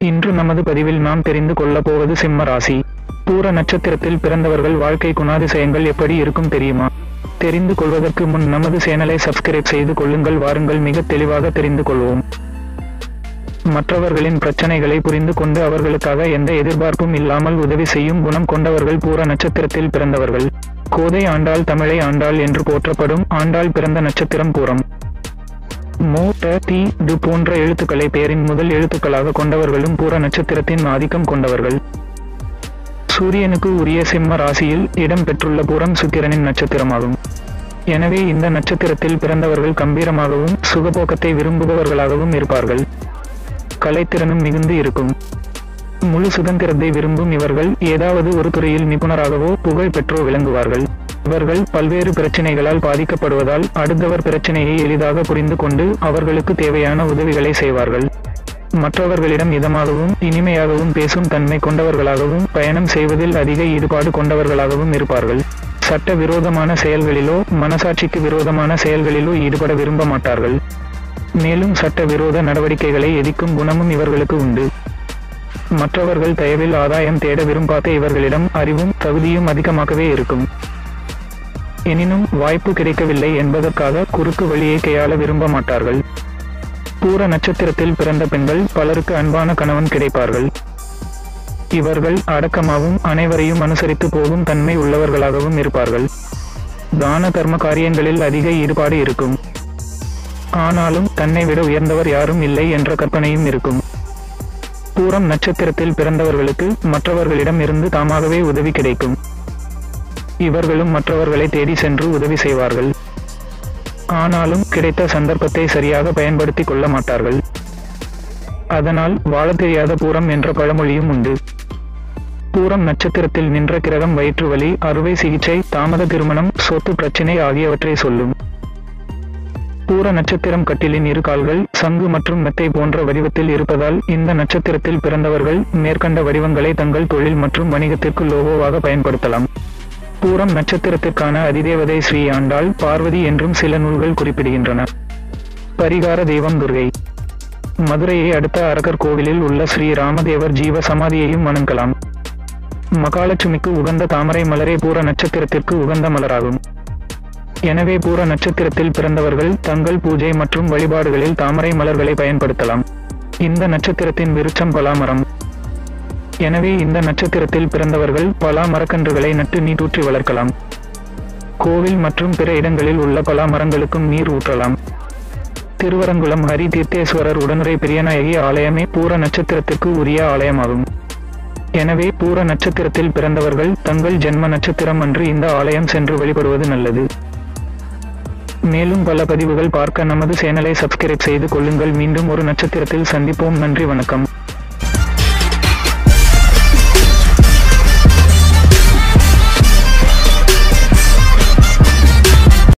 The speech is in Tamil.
இன்று நமது பதிவில் நாம் தெரிந்து கொள்ளப் போவது சிம்ம ராசி பூர நட்சத்திரத்தில் பிறந்தவர்கள் வாழ்க்கை குணாதிசயங்கள் எப்படி இருக்கும் தெரியுமா தெரிந்து கொள்வதற்கு முன் நமது சேனலை சப்ஸ்கிரைப் செய்து கொள்ளுங்கள் வாருங்கள் மிக தெளிவாக தெரிந்து கொள்வோம் மற்றவர்களின் பிரச்சனைகளை புரிந்து கொண்டு அவர்களுக்காக எந்த எதிர்பார்ப்பும் இல்லாமல் உதவி செய்யும் குணம் கொண்டவர்கள் பூர நட்சத்திரத்தில் பிறந்தவர்கள் கோதை ஆண்டாள் தமிழை ஆண்டாள் என்று போற்றப்படும் ஆண்டாள் பிறந்த நட்சத்திரம் பூரம் மோ ட தி டு போன்ற எழுத்துக்களை பெயரின் முதல் எழுத்துக்களாக கொண்டவர்களும் பூர நட்சத்திரத்தின் ஆதிக்கம் கொண்டவர்கள் சூரியனுக்கு உரிய சிம்ம ராசியில் இடம் பெற்றுள்ள பூரம் சுக்கிரனின் நட்சத்திரமாகும் எனவே இந்த நட்சத்திரத்தில் பிறந்தவர்கள் கம்பீரமாகவும் சுகபோக்கத்தை விரும்புபவர்களாகவும் இருப்பார்கள் கலைத்திறனும் மிகுந்து இருக்கும் முழு சுதந்திரத்தை விரும்பும் இவர்கள் ஏதாவது ஒரு துறையில் நிபுணராகவோ புகழ் பெற்றோ விளங்குவார்கள் இவர்கள் பல்வேறு பிரச்சனைகளால் பாதிக்கப்படுவதால் அடுத்தவர் பிரச்சனையை எளிதாக புரிந்து கொண்டு அவர்களுக்கு தேவையான உதவிகளை செய்வார்கள் மற்றவர்களிடம் இதமாகவும் இனிமையாகவும் பேசும் தன்மை கொண்டவர்களாகவும் பயணம் செய்வதில் அதிக ஈடுபாடு கொண்டவர்களாகவும் இருப்பார்கள் சட்ட விரோதமான செயல்களிலோ மனசாட்சிக்கு விரோதமான செயல்களிலோ ஈடுபட விரும்ப மாட்டார்கள் மேலும் சட்ட விரோத நடவடிக்கைகளை எதிர்க்கும் குணமும் இவர்களுக்கு உண்டு மற்றவர்கள் தயவில் ஆதாயம் தேட விரும்பாத இவர்களிடம் அறிவும் தகுதியும் அதிகமாகவே இருக்கும் எனினும் வாய்ப்பு கிடைக்கவில்லை என்பதற்காக குறுக்கு வழியை கையாள விரும்ப மாட்டார்கள் பூர நட்சத்திரத்தில் பிறந்த பெண்கள் பலருக்கு அன்பான கணவன் கிடைப்பார்கள் இவர்கள் அடக்கமாகவும் அனைவரையும் அனுசரித்து போகும் தன்மை உள்ளவர்களாகவும் இருப்பார்கள் தான தர்ம காரியங்களில் அதிக ஈடுபாடு இருக்கும் ஆனாலும் தன்னை விட உயர்ந்தவர் யாரும் இல்லை என்ற கற்பனையும் இருக்கும் பூரம் நட்சத்திரத்தில் பிறந்தவர்களுக்கு மற்றவர்களிடம் இருந்து தாமாகவே உதவி கிடைக்கும் இவர்களும் மற்றவர்களை தேடி சென்று உதவி செய்வார்கள் ஆனாலும் கிடைத்த சந்தர்ப்பத்தை சரியாக பயன்படுத்திக் கொள்ள மாட்டார்கள் அதனால் வாழத் தெரியாத பூரம் என்ற பழமொழியும் உண்டு பூரம் நட்சத்திரத்தில் நின்ற கிரகம் வயிற்று வலி அறுவை சிகிச்சை தாமத திருமணம் சொத்து பிரச்சினை ஆகியவற்றை சொல்லும் பூர நட்சத்திரம் கட்டிலின் இரு கால்கள் சங்கு மற்றும் மெத்தை போன்ற வடிவத்தில் இருப்பதால் இந்த நட்சத்திரத்தில் பிறந்தவர்கள் மேற்கண்ட வடிவங்களை தங்கள் தொழில் மற்றும் வணிகத்திற்கு லோகோவாக பயன்படுத்தலாம் பூரம் நட்சத்திரத்திற்கான அதிதேவதை ஸ்ரீ ஆண்டாள் பார்வதி என்றும் சில நூல்கள் குறிப்பிடுகின்றன பரிகார தெய்வம் துர்கை மதுரையை அடுத்த அரகர் கோவிலில் உள்ள ஸ்ரீ ராமதேவர் ஜீவ சமாதியையும் வணங்கலாம் மகாலட்சுமிக்கு உகந்த தாமரை மலரே பூர நட்சத்திரத்திற்கு உகந்த மலராகும் எனவே பூர நட்சத்திரத்தில் பிறந்தவர்கள் தங்கள் பூஜை மற்றும் வழிபாடுகளில் தாமரை மலர்களை பயன்படுத்தலாம் இந்த நட்சத்திரத்தின் விருட்சம் பலாமரம் எனவே இந்த நட்சத்திரத்தில் பிறந்தவர்கள் பலா மரக்கன்றுகளை நட்டு நீரூற்றி வளர்க்கலாம் கோவில் மற்றும் பிற இடங்களில் உள்ள பலா மரங்களுக்கும் நீர் ஊற்றலாம் திருவரங்குளம் ஹரி தீர்த்தேஸ்வரர் உடனுரை பிரியநாயகி ஆலயமே பூர நட்சத்திரத்திற்கு உரிய ஆலயமாகும் எனவே பூர நட்சத்திரத்தில் பிறந்தவர்கள் தங்கள் ஜென்ம நட்சத்திரம் அன்று இந்த ஆலயம் சென்று வழிபடுவது நல்லது மேலும் பல பதிவுகள் பார்க்க நமது சேனலை சப்ஸ்கிரைப் செய்து கொள்ளுங்கள் மீண்டும் ஒரு நட்சத்திரத்தில் சந்திப்போம் நன்றி வணக்கம்